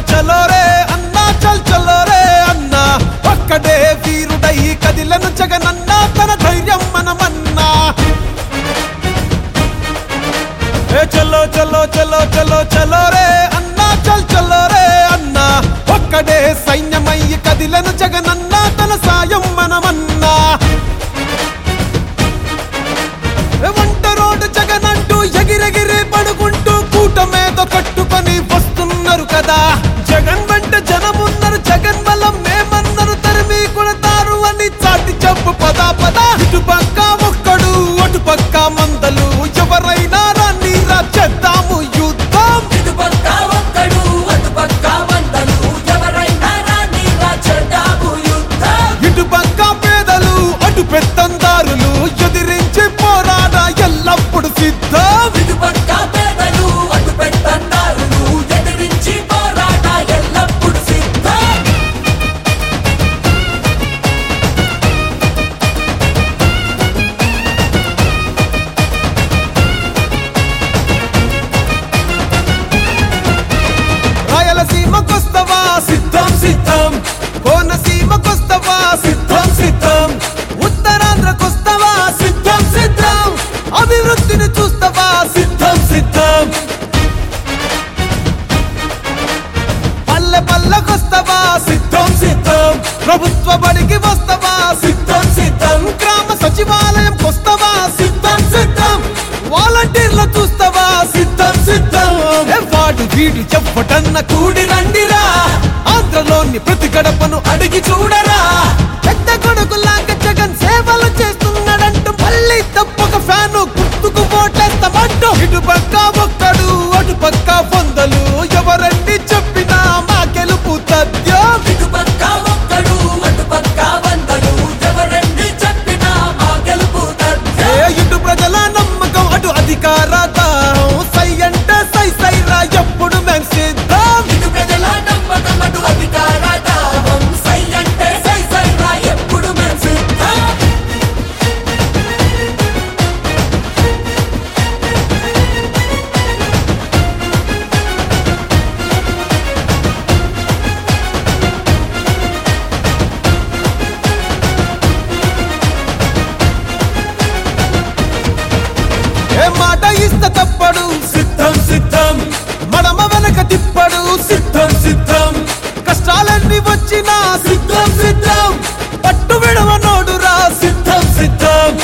చలో రే అన్నా చల్ చలో రే అన్నా ఒక్కడే వీరుడై కదిలను జగనన్నా తన ధైర్యం మనమన్నా ఏ చలో చలో చలో చలో చలో రే అన్నా చల్ చలో రే అన్నా ఒక్కడే సైన్యమయ్యి కదిలను జగనన్నా తన సాయం మనమన్నా ఏ వంట రోడ్డు జగనంటూ ఎగిరెగిరి పడుకుంటూ కూటమేద కట్టుకొని వస్తున్నారు కదా జగన్ వెంట జనమున్నారు జగన్ బలం మేమన్నారు తరిమి కొడతారు అని చాటి చెప్పు పదా పద ఇటుపక్క ఒక్కడు అటుపక్క మందలు ఎవరైనా రాని రా చేద్దాము యుద్ధం ఇటుపక్క ఒక్కడు అటుపక్క వందలు ఎవరైనా రాని రాచెడ్డాము యుద్ధం ఇటుపక్క పేదలు అటు పెత్తందారులు ఎదిరించి పోరాడ ఎల్లప్పుడు సిద్ధం ఇటుపక్క పేదలు అటు పెట్టందారులు ఎదిరించి పోరాట ఎల్లప్పుడు సిద్ధం రాయలసీమకొస్తవా సిద్ధం సిద్ధం కోనసీమకొస్తవా సిద్ధం సిద్ధం ఉత్తరాంధ్రకొస్తవా సిద్ధం సిద్ధం అభివృద్ధిని చూస్తవా సిద్ధం సిద్ధం పల్లె పల్లెకొస్తవా సిద్ధం సిద్ధం ప్రభుత్వ బడికి వస్తవా సిద్ధం సిద్ధం గ్రామ సచివాలయం కొస్తవా సిద్ధం సిద్ధం వాలంటీర్లు చూస్తవా సిద్ధం సిద్ధం ఏ వాడు వీడు చెప్పటన్న కూడి రండిరా ఆంధ్రలోని ప్రతి గడపను అడిగి చూడరా పెద్ద కొడుకులాగా జగన్ సేవలు చేస్తున్నాడంటూ మళ్ళీ తప్పక ఫ్యాను గుర్తుకు ఓటేస్తామంటూ ఇటు పక్క ఒక్కడు అటు పక్క వందలు ఎవరండి చెప్పినా మా గెలుపు తథ్యం ఇటుపక్క ఒక్కడు అటుపక్క వందలు ఎవరండి చెప్పినా మా గెలుపు ఏ తథ్యం ఇటు ప్రజల నమ్మకం అటు అధికార దాహం సై అంటే సై సై రా ఎప్పుడు మేం సిద్ధం ఇటు ప్రజల నమ్మకం అటు అధికార దాహం సై అంటే సై సై రా ఎప్పుడు మేం సిద్ధం ఏ మాట ఇస్త తప్పడు సిద్ధం సిద్ధం మడమ వెనక తిప్పడు సిద్ధం సిద్ధం కష్టాలన్నీ వచ్చినా సిద్ధం సిద్ధం పట్టు విడవనోడురా సిద్ధం సిద్ధం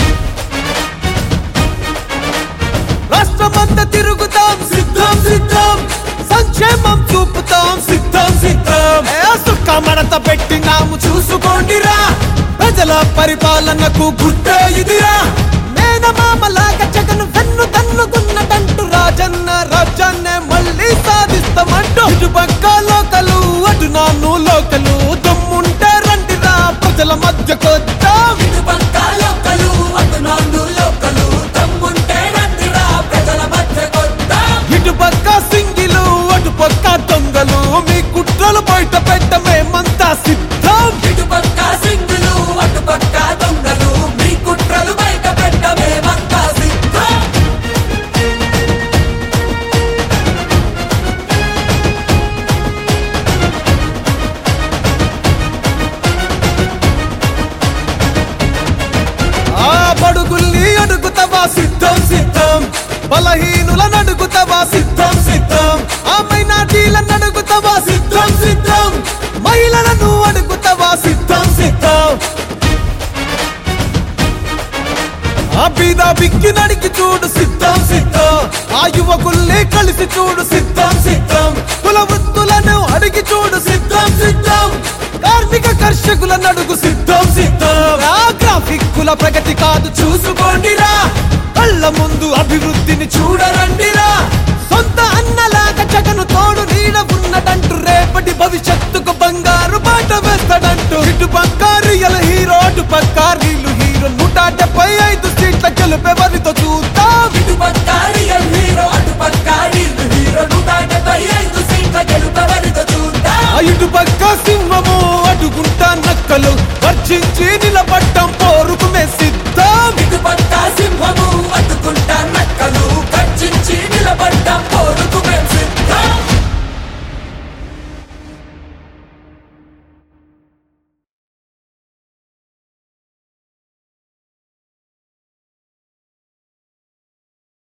రాష్ట్రమంతా తిరుగుతాం సిద్ధం సిద్ధం సంక్షేమం చూపుతాం సిద్ధం సిద్ధం ఏ సుక్క మడత పెట్టినాము చూసుకోండిరా ప్రజల పరిపాలనకు గుడ్డే ఇదిరా మేనమామలాగా జగన్ వెన్ను తన్నుకున్నదంటూ రాజన్న రాజ్యాన్నే మళ్ళీ సాధిస్తామంటూ ఇటు పక్క లోకలు అటు నాన్ను లోకలు దమ్ముంటే రండిరా ప్రజల మధ్యకొద్దాం ఇటుపక్క లోకలు అటు నాన్ను లోకలు తమ్ముంటే రండిరా ప్రజల మధ్య కొద్దాం ఇటు పక్క సింగిలు అటు పక్క దొంగలు మీ కుట్రలు బయట పెట్ట మేమంతా సిద్ధం ఇటుపక్క సింగులు అటుపక్క దొంగలు మీ కుట్రలు బయట పెట్ట మేమంతా సిద్ధం ఆ బడుగుల్ని అడుగుతావా సిద్ధం సిద్ధం బలహీనులను అడుగుతావా సిద్ధం సిద్ధం ఆ మైనార్టీలను అడుగుతావా సిద్ధం సిద్ధం మహిళలను అడుగుతావా సిద్ధం సిద్ధం ఆ బీద బిక్కి నడికి చూడు సిద్ధం సిద్ధం ఆ యువకుల్ని కలిసి చూడు సిద్ధం సిద్ధం కుల వృత్తులను అడిగి చూడు సిద్ధం సిద్ధం కార్మిక కర్షకులను అడుగు సిద్ధం సిద్ధం ఆ గ్రాఫిక్ కుల ప్రగతి కాదు చూసుకోండిరా కళ్ళ ముందు అభివృద్ధిని చూడరండిరా సొంత అన్నలాగా జగను తోడు నీడ ఉన్నదంటూ రేపటి భవిష్యత్తుకు బంగారు బాట వేస్తాడంటూ ఇటు పక్క రియల్ హీరో అటు పక్క రీలు హీరో నూట డెబ్బై ఐదు సీట్ల గెలుపెవరితో చూద్దాం ఇటుపక్క రియల్ హీరో అటుపక్క రీల్ హీరో నూట డెబ్బై ఐదు సీట్ల గెలుపవరితో చూద్దాం ఆ ఇటు పక్క సింహము అడుగుంటా నక్కలు వర్షించి నిన్ను